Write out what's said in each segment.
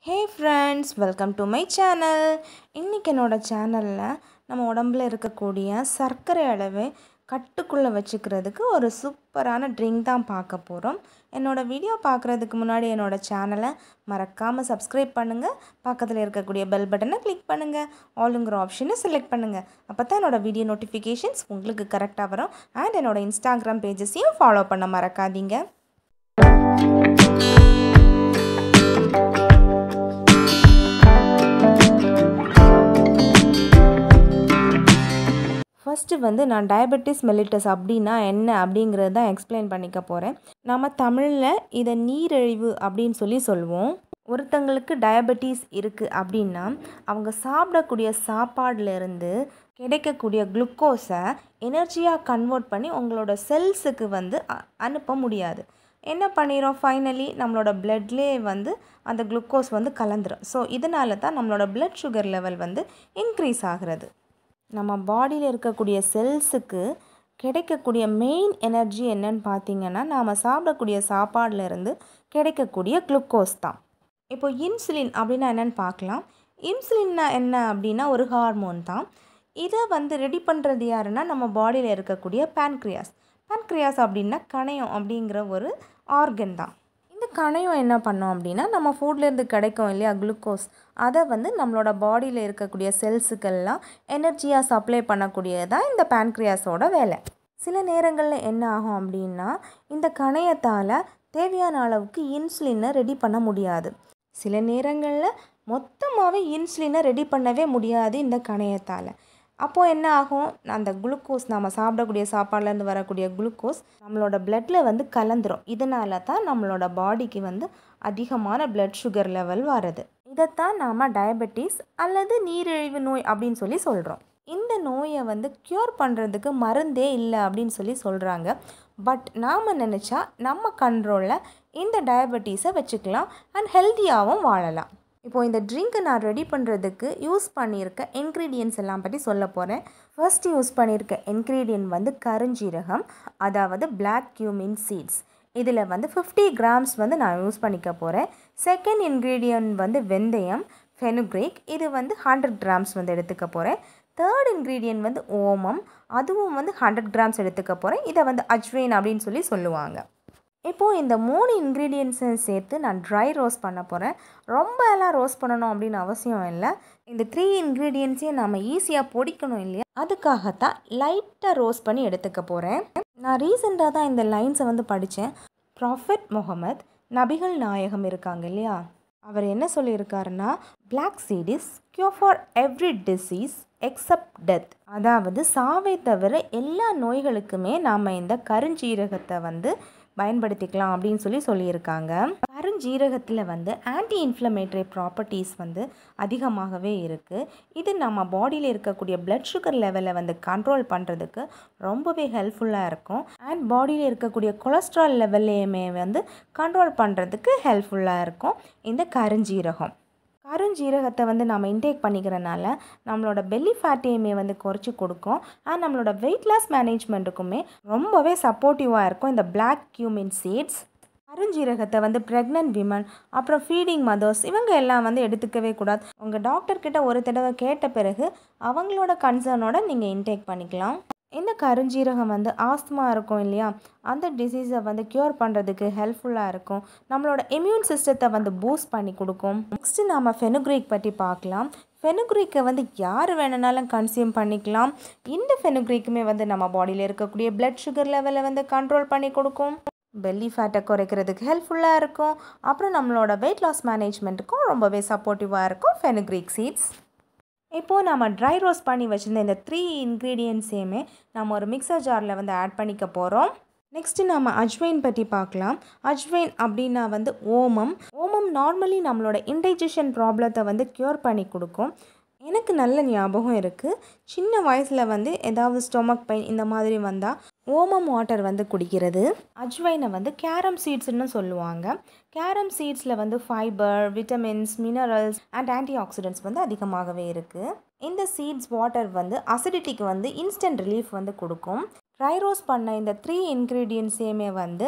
hey friends welcome to my channel இன்றைக்கி என்னோடய சேனலில் நம்ம உடம்புல இருக்கக்கூடிய சர்க்கரை அளவை கட்டுக்குள்ளே வச்சுக்கிறதுக்கு ஒரு சூப்பரான ட்ரிங்க் தான் பார்க்க போகிறோம் என்னோடய வீடியோ பார்க்குறதுக்கு முன்னாடி என்னோடய சேனலை மறக்காமல் சப்ஸ்கிரைப் பண்ணுங்கள் பக்கத்தில் இருக்கக்கூடிய பெல் பட்டனை கிளிக் பண்ணுங்கள் ஆளுங்கிற ஆப்ஷனை செலக்ட் பண்ணுங்கள் அப்போ தான் என்னோடய வீடியோ நோட்டிஃபிகேஷன்ஸ் உங்களுக்கு கரெக்டாக வரும் அண்ட் என்னோடய இன்ஸ்டாகிராம் பேஜஸையும் ஃபாலோ பண்ண மறக்காதீங்க ஃபஸ்ட்டு வந்து நான் டயபெட்டிஸ் மெலிட்டஸ் அப்படின்னா என்ன அப்படிங்கிறது தான் எக்ஸ்பிளைன் பண்ணிக்க போகிறேன் நம்ம தமிழில் இதை நீரிழிவு அப்படின்னு சொல்லி சொல்லுவோம் ஒருத்தங்களுக்கு டயபெட்டிஸ் இருக்குது அப்படின்னா அவங்க சாப்பிடக்கூடிய சாப்பாடுலேருந்து கிடைக்கக்கூடிய குளுக்கோஸை எனர்ஜியாக கன்வெர்ட் பண்ணி உங்களோட செல்ஸுக்கு வந்து அ- அனுப்ப முடியாது என்ன பண்ணிடும் ஃபைனலி நம்மளோட பிளட்லேயே வந்து அந்த குளுக்கோஸ் வந்து கலந்துரும் ஸோ இதனால தான் நம்மளோட பிளட் சுகர் லெவல் வந்து இன்க்ரீஸ் ஆகிறது நம்ம பாடியில் இருக்கக்கூடிய செல்ஸுக்கு கிடைக்கக்கூடிய மெயின் எனர்ஜி என்னன்னு பார்த்தீங்கன்னா நாம் சாப்பிடக்கூடிய சாப்பாடுல இருந்து கிடைக்கக்கூடிய குளுக்கோஸ் தான் இப்போ இன்சுலின் அப்படின்னா என்னன்னு பார்க்கலாம் இன்சுலின்னா என்ன அப்படின்னா ஒரு ஹார்மோன் தான் இதை வந்து ரெடி பண்ணுறது யாருன்னா நம்ம பாடியில் இருக்கக்கூடிய pancreas pancreas அப்படின்னா கணையம் அப்படிங்கிற ஒரு ஆர்கன் தான் இந்த கணையம் என்ன பண்ணோம் அப்படின்னா நம்ம ஃபுட்லேருந்து கிடைக்கும் இல்லையா குளுக்கோஸ் அதை வந்து நம்மளோட பாடியில் இருக்கக்கூடிய செல்ஸுக்கெல்லாம் எனர்ஜியாக சப்ளை பண்ணக்கூடியது தான் இந்த pancreasஓட வேலை சில நேரங்களில் என்ன ஆகும் அப்படின்னா இந்த கணையத்தால் தேவையான அளவுக்கு இன்சுலினை ரெடி பண்ண முடியாது சில நேரங்களில் மொத்தமாகவே இன்சுலினை ரெடி பண்ணவே முடியாது இந்த கணையத்தால் அப்போது என்ன ஆகும் அந்த குளுக்கோஸ் நம்ம சாப்பிடக்கூடிய சாப்பாடுலேருந்து வரக்கூடிய குளுக்கோஸ் நம்மளோட பிளட்டில் வந்து கலந்துரும் இதனால தான் நம்மளோட பாடிக்கு வந்து அதிகமான பிளட் சுகர் லெவல் வருது இதைத்தான் நாம் டயபெட்டிஸ் அல்லது நீரிழிவு நோய் அப்படின்னு சொல்லி சொல்கிறோம் இந்த நோயை வந்து க்யூர் பண்ணுறதுக்கு மருந்தே இல்லை அப்படின்னு சொல்லி சொல்கிறாங்க பட் நாம் நினச்சா நம்ம கண்ட்ரோலில் இந்த டயபெட்டிஸை வச்சுக்கலாம் அண்ட் ஹெல்த்தியாகவும் வாழலாம் இப்போது இந்த ட்ரிங்க்கை நான் ரெடி பண்ணுறதுக்கு யூஸ் பண்ணியிருக்க இன்க்ரீடியன்ஸ் எல்லாம் பற்றி சொல்ல போகிறேன் ஃபர்ஸ்ட் யூஸ் பண்ணியிருக்க இன்க்ரீடியன்ட் வந்து கருஞ்சீரகம் அதாவது Black cumin சீட்ஸ் இதில் வந்து 50 கிராம்ஸ் வந்து நான் யூஸ் பண்ணிக்க போகிறேன் செகண்ட் இன்க்ரீடியன்ட் வந்து வெந்தயம் ஃபெனுக்ரேக் இது வந்து ஹண்ட்ரட் கிராம்ஸ் வந்து எடுத்துக்க போகிறேன் தேர்ட் இன்க்ரீடியன்ட் வந்து ஓமம் அதுவும் வந்து ஹண்ட்ரட் கிராம்ஸ் எடுத்துக்க போகிறேன் இதை வந்து அஜ்வைன் அப்படின்னு சொல்லி சொல்லுவாங்க இப்போது இந்த மூணு இன்க்ரீடியன்ஸையும் சேர்த்து நான் ட்ரை ரோஸ்ட் பண்ண போகிறேன் ரொம்ப எல்லாம் ரோஸ்ட் பண்ணணும் அப்படின்னு அவசியம் இல்லை இந்த த்ரீ இன்க்ரீடியன்ஸையும் நம்ம ஈஸியாக பொடிக்கணும் இல்லையா அதுக்காகத்தான் லைட்டாக ரோஸ்ட் பண்ணி எடுத்துக்க போகிறேன் நான் ரீசெண்டாக தான் இந்த லைன்ஸை வந்து படித்தேன் ப்ராஃபெட் முகமது நபிகள் நாயகம் இருக்காங்க இல்லையா அவர் என்ன சொல்லியிருக்காருன்னா Black seed is cure for every disease except death அதாவது சாவை தவிர எல்லா நோய்களுக்குமே நாம் இந்த கருஞ்சீரகத்தை வந்து பயன்படுத்திக்கலாம் அப்படின்னு சொல்லி சொல்லியிருக்காங்க கருஞ்சீரகத்தில் வந்து ஆன்டி இன்ஃப்ளமேட்டரி ப்ராப்பர்ட்டிஸ் வந்து அதிகமாகவே இருக்குது இது நம்ம பாடியில் இருக்கக்கூடிய பிளட் சுகர் லெவலை வந்து கண்ட்ரோல் பண்ணுறதுக்கு ரொம்பவே ஹெல்ப்ஃபுல்லாக இருக்கும் அண்ட் பாடியில் இருக்கக்கூடிய கொலஸ்ட்ரால் லெவல்லையுமே வந்து கண்ட்ரோல் பண்ணுறதுக்கு ஹெல்ப்ஃபுல்லாக இருக்கும் இந்த கருஞ்சீரகம் கருஞ்சீரகத்தை வந்து நம்ம இன்டேக் பண்ணிக்கிறனால நம்மளோட பெல்லி ஃபேட்டையுமே வந்து குறைச்சி கொடுக்கும் அண்ட் நம்மளோட வெயிட் லாஸ் மேனேஜ்மெண்ட்டுக்குமே ரொம்பவே சப்போர்ட்டிவாக இருக்கும் இந்த Black cumin சீட்ஸ் கருஞ்சீரகத்தை வந்து ப்ரெக்னென்ட் விமன் அப்புறம் ஃபீடிங் மதர்ஸ் இவங்க எல்லாம் வந்து எடுத்துக்கவே கூடாது உங்கள் டாக்டர் கிட்ட ஒரு தடவை கேட்ட பிறகு அவங்களோட கன்சர்னோட நீங்கள் இன்டேக் பண்ணிக்கலாம் இந்த கருஞ்சீரகம் வந்து ஆஸ்துமா இருக்கும் இல்லையா அந்த டிசீஸை வந்து க்யூர் பண்ணுறதுக்கு ஹெல்ப்ஃபுல்லாக இருக்கும் நம்மளோட இம்யூன் சிஸ்டத்தை வந்து பூஸ்ட் பண்ணி கொடுக்கும் நெக்ஸ்ட்டு நம்ம ஃபெனுக்ரீக் பற்றி பார்க்கலாம் ஃபெனுக்ரீக்கை வந்து யார் வேணுனாலும் கன்சியூம் பண்ணிக்கலாம் இந்த ஃபெனுக்ரீக்குமே வந்து நம்ம பாடியில் இருக்கக்கூடிய பிளட் சுகர் லெவலை வந்து கண்ட்ரோல் பண்ணி கொடுக்கும் பெல்லி ஃபேட்டை குறைக்கிறதுக்கு ஹெல்ப்ஃபுல்லாக இருக்கும் அப்புறம் நம்மளோட வெயிட் லாஸ் மேனேஜ்மெண்ட்டுக்கும் ரொம்பவே சப்போர்ட்டிவாக இருக்கும் ஃபெனுக்ரீக் சீட்ஸ் இப்போது நம்ம ட்ரை ரோஸ்ட் பண்ணி வச்சுருந்த இந்த த்ரீ இன்க்ரீடியன்ஸையுமே நம்ம ஒரு மிக்சர் ஜாரில் வந்து ஆட் பண்ணிக்க போகிறோம் நெக்ஸ்ட்டு நம்ம அஜ்வைன் பற்றி பார்க்கலாம் அஜ்வைன் அப்படின்னா வந்து ஓமம் ஓமம் நார்மலி நம்மளோட இன்டைஜஷன் ப்ராப்ளத்தை வந்து க்யூர் பண்ணி கொடுக்கும் எனக்கு நல்ல ஞாபகம் இருக்குது சின்ன வயசில் வந்து ஏதாவது ஸ்டொமக் பெயின் இந்த மாதிரி வந்தால் ஓமம் வாட்டர் வந்து குடிக்கிறது அஜ்வைனை வந்து கேரம் சீட்ஸ்னு சொல்லுவாங்க கேரம் சீட்ஸில் வந்து fibre vitamins minerals and antioxidants வந்து அதிகமாகவே இருக்குது இந்த சீட்ஸ் வாட்டர் வந்து அசிடிட்டிக்கு வந்து இன்ஸ்டன்ட் ரிலீஃப் வந்து கொடுக்கும் ட்ரை ரோஸ்ட் பண்ண இந்த த்ரீ இன்க்ரீடியன்ஸையுமே வந்து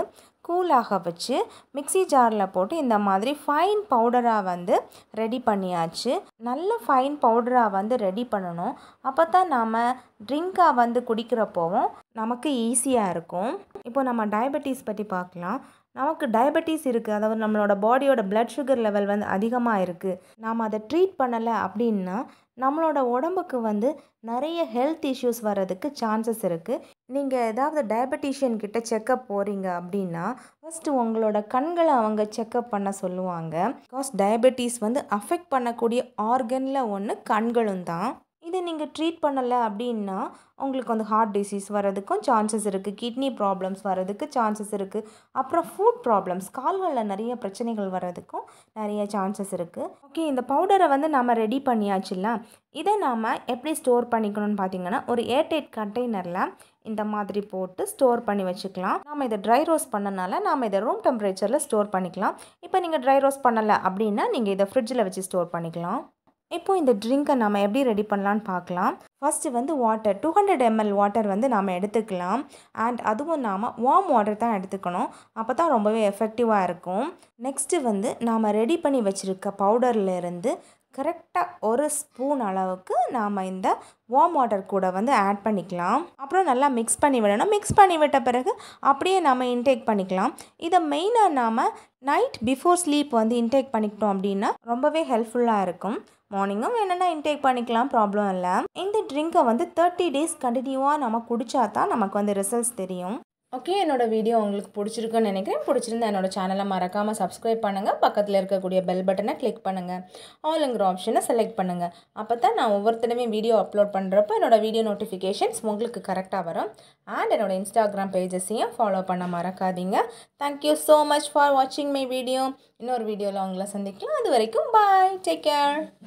கூலாக வச்சு மிக்ஸி ஜாரில் போட்டு இந்த மாதிரி ஃபைன் பவுடராக வந்து ரெடி பண்ணியாச்சு நல்ல ஃபைன் பவுடராக வந்து ரெடி பண்ணணும் அப்போ தான் நாம் ட்ரிங்காக வந்து குடிக்கிறப்போவும் நமக்கு ஈஸியாக இருக்கும் இப்போ நம்ம டயபெட்டிஸ் பற்றி பார்க்கலாம் நமக்கு டயபெட்டிஸ் இருக்குது அதாவது நம்மளோட பாடியோட blood சுகர் லெவல் வந்து அதிகமாக இருக்குது நாம் அதை ட்ரீட் பண்ணலை அப்படின்னா நம்மளோட உடம்புக்கு வந்து நிறைய ஹெல்த் இஷ்யூஸ் வர்றதுக்கு சான்சஸ் இருக்குது நீங்கள் ஏதாவது டயபெட்டிஷியன் கிட்ட செக்கப் போகிறீங்க அப்படின்னா ஃபஸ்ட்டு உங்களோட கண்களை அவங்க செக்கப் பண்ண சொல்லுவாங்க பிகாஸ் டயபெட்டிஸ் வந்து அஃபெக்ட் பண்ணக்கூடிய ஆர்கனில் ஒன்று கண்களும் தான் இதை நீங்கள் ட்ரீட் பண்ணலை அப்படின்னா உங்களுக்கு வந்து ஹார்ட் டிசீஸ் வர்றதுக்கும் சான்சஸ் இருக்குது கிட்னி ப்ராப்ளம்ஸ் வர்றதுக்கு சான்சஸ் இருக்குது அப்புறம் ஃபுட் ப்ராப்ளம்ஸ் கால்களில் நிறைய பிரச்சனைகள் வர்றதுக்கும் நிறைய சான்சஸ் இருக்குது ஓகே இந்த பவுடரை வந்து நம்ம ரெடி பண்ணியாச்சுல்ல இதை நாம் எப்படி ஸ்டோர் பண்ணிக்கணும்னு பார்த்தீங்கன்னா ஒரு ஏர்டைட் கண்டெய்னரில் இந்த மாதிரி போட்டு ஸ்டோர் பண்ணி வச்சுக்கலாம் நாம் இதை ட்ரை ரோஸ்ட் பண்ணனால நாம் இதை ரூம் டெம்பரேச்சரில் ஸ்டோர் பண்ணிக்கலாம் இப்போ நீங்கள் ட்ரை ரோஸ்ட் பண்ணலை அப்படின்னா நீங்கள் இதை ஃப்ரிட்ஜில் வச்சு ஸ்டோர் பண்ணிக்கலாம் இப்போ இந்த ட்ரிங்கை நம்ம எப்படி ரெடி பண்ணலான்னு பார்க்கலாம் ஃபஸ்ட்டு வந்து water two hundred ML water வந்து நாம் எடுத்துக்கலாம் அண்ட் அதுவும் நாம் வார்ம் வாட்டர் தான் எடுத்துக்கணும் அப்போ தான் ரொம்பவே எஃபெக்டிவாக இருக்கும் நெக்ஸ்ட்டு வந்து நாம் ரெடி பண்ணி வச்சுருக்க பவுடர்லேருந்து கரெக்டாக ஒரு ஸ்பூன் அளவுக்கு நாம் இந்த வார்ம் வாட்டர் கூட வந்து ஆட் பண்ணிக்கலாம் அப்புறம் நல்லா மிக்ஸ் பண்ணி விடணும் மிக்ஸ் பண்ணி விட்ட பிறகு அப்படியே நாம் இன்டேக் பண்ணிக்கலாம் இதை மெயினாக நாம் நைட் பிஃபோர் ஸ்லீப் வந்து இன்டேக் பண்ணிக்கிட்டோம் அப்படின்னா ரொம்பவே ஹெல்ப்ஃபுல்லாக இருக்கும் மார்னிங்கும் என்னென்னா இன்டேக் பண்ணிக்கலாம் ப்ராப்ளம் இல்லை இந்த ட்ரிங்கை வந்து தேர்ட்டி டேஸ் கண்டினியூவாக நம்ம குடித்தா தான் நமக்கு வந்து ரிசல்ட்ஸ் தெரியும் ஓகே என்னோட வீடியோ உங்களுக்கு பிடிச்சிருக்குன்னு நினைக்கிறேன் பிடிச்சிருந்தா என்னோட சேனலை மறக்காமல் சப்ஸ்கிரைப் பண்ணுங்கள் பக்கத்தில் இருக்கக்கூடிய பெல் பட்டனை கிளிக் பண்ணுங்கள் ஆளுங்கிற ஆப்ஷனை செலக்ட் பண்ணுங்கள் அப்போ தான் நான் ஒவ்வொரு தடவையும் வீடியோ அப்லோட் பண்ணுறப்போ என்னோட வீடியோ நோட்டிஃபிகேஷன்ஸ் உங்களுக்கு கரெக்டாக வரும் அண்ட் என்னோட இன்ஸ்டாகிராம் பேஜஸையும் ஃபாலோ பண்ண மறக்காதீங்க தேங்க்யூ ஸோ மச் ஃபார் வாட்சிங் மை வீடியோ இன்னொரு வீடியோவில் உங்களை சந்திக்கலாம் அது வரைக்கும் பாய் டேக் கேர்